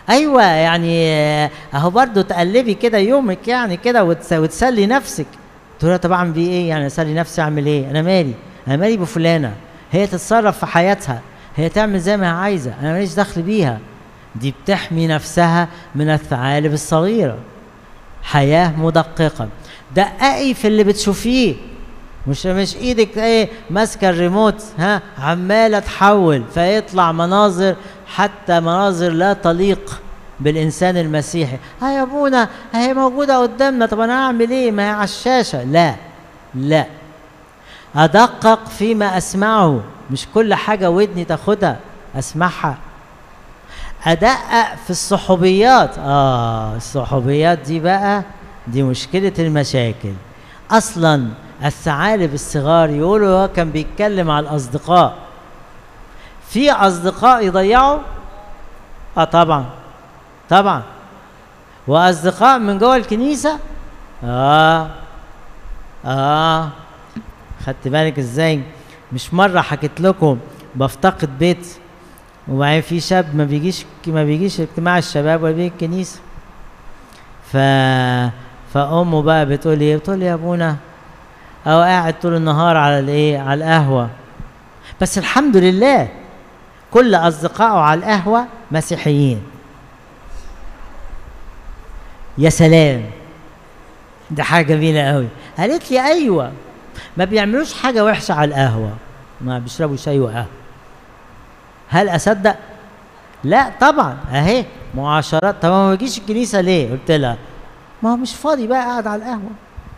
ايوه يعني آه، اهو برضو تقلبي كده يومك يعني كده وتس- وتسلي نفسك تقول لها طب اعمل بيه ايه يعني اسلي نفسي اعمل ايه انا مالي انا مالي بفلانه هي تتصرف في حياتها هي تعمل زي ما هي عايزه انا ماليش دخل بيها دي بتحمي نفسها من الثعالب الصغيره حياه مدققه دققي في اللي بتشوفيه مش مش ايدك ايه ماسكه الريموت ها عماله تحول فيطلع مناظر حتى مناظر لا تليق بالانسان المسيحي ها يا ابونا هي موجوده قدامنا طب انا اعمل ايه ما هي على الشاشه لا لا ادقق فيما اسمعه مش كل حاجه ودني تاخدها اسمعها ادقق في الصحوبيات اه الصحوبيات دي بقى دي مشكله المشاكل اصلا الثعالب الصغار يقولوا هو كان بيتكلم على الاصدقاء في اصدقاء يضيعوا اه طبعا طبعا واصدقاء من جوه الكنيسه اه اه خدت بالك ازاي مش مره حكيت لكم بفتقد بيت وبعدين في شاب ما بيجيش ما بيجيش اجتماع الشباب ولا بيجي الكنيسه ف فامه بقى بتقول ايه بتقول يا ابونا او قاعد طول النهار على الايه على القهوه بس الحمد لله كل اصدقائه على القهوه مسيحيين يا سلام دي حاجه جميله قوي قالت لي ايوه ما بيعملوش حاجه وحشه على القهوه ما بيشربوا شاي وقهوه هل اصدق لا طبعا اهي معاشرات طب ما بيجيش الكنيسه ليه قلت لها ما هو مش فاضي بقى قاعد على القهوه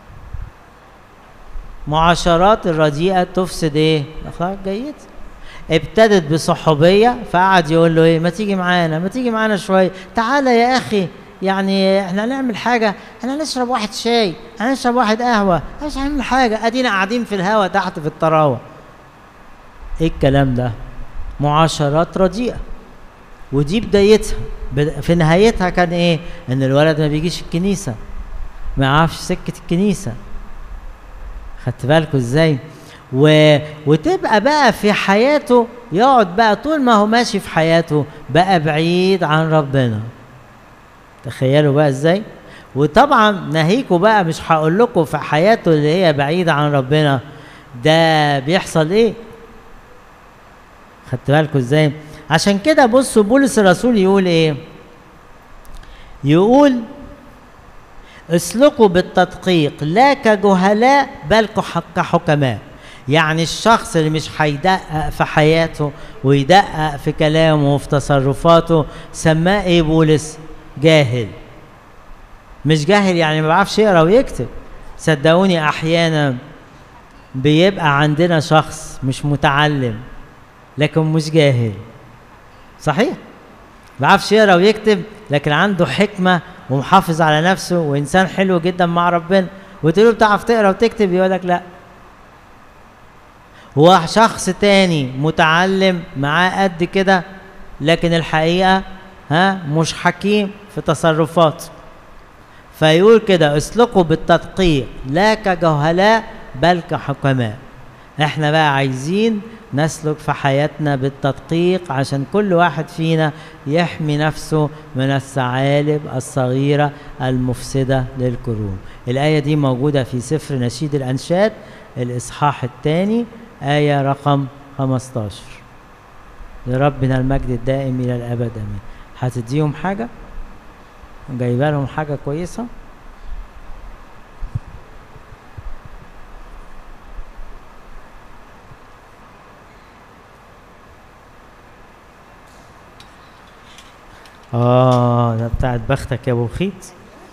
معاشرات الرديئه تفسد ايه الاخلاق الجيده ابتدت بصحوبيه فقعد يقول له ايه ما تيجي معانا ما تيجي معانا شويه تعالى يا اخي يعني احنا هنعمل حاجه احنا هنشرب واحد شاي هنشرب واحد قهوه مش هنعمل حاجه ادينا قاعدين في الهوا تحت في الطراوه ايه الكلام ده معاشرات رديئه ودي بدايتها بد- في نهايتها كان ايه ان الولد ما بيجيش الكنيسه ما يعرفش سكه الكنيسه خدت بالكوا ازاي و... وتبقى بقى في حياته يقعد بقى طول ما هو ماشي في حياته بقى بعيد عن ربنا تخيلوا بقى ازاي وطبعا ناهيكوا بقى مش هقول لكم في حياته اللي هي بعيدة عن ربنا ده بيحصل ايه خدت بالكوا ازاي عشان كده بصوا بولس الرسول يقول ايه يقول اسلكوا بالتدقيق لا كجهلاء بل كح- كحكماء يعني الشخص اللي مش هيدقق في حياته ويدقق في كلامه وفي تصرفاته سماه ايه بولس جاهل مش جاهل يعني ما بيعرفش يقرا ويكتب صدقوني احيانا بيبقى عندنا شخص مش متعلم لكن مش جاهل صحيح ما بيعرفش يقرا ويكتب لكن عنده حكمه ومحافظ على نفسه وانسان حلو جدا مع ربنا وتقول له بتعرف تقرا وتكتب يقول لك لا هو شخص تاني متعلم معاه قد كده لكن الحقيقه ها مش حكيم في تصرفاته فيقول كده اسلكوا بالتدقيق لا كجهلاء بل كحكماء احنا بقى عايزين نسلك في حياتنا بالتدقيق عشان كل واحد فينا يحمي نفسه من الثعالب الصغيرة المفسدة للكروم الآية دي موجودة في سفر نشيد الأنشاد الإصحاح الثاني آية رقم 15 لربنا المجد الدائم إلى الأبد آمين هتديهم حاجة جايبه لهم حاجة كويسة اه ده بتاعت بختك يا ابو خيط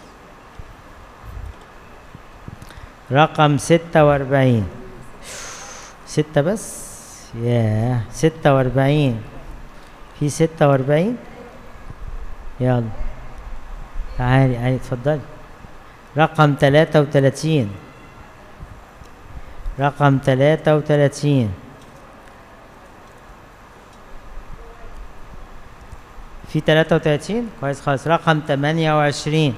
رقم ستة واربعين ستة بس ياه ستة واربعين في ستة واربعين يلا تعالي تعالي اتفضلي رقم تلاتة وتلاتين رقم تلاتة وتلاتين في 33 كويس خالص رقم 28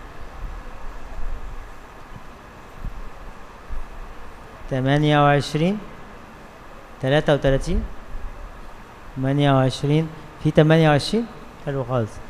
28 33 28 في 28 حلو خالص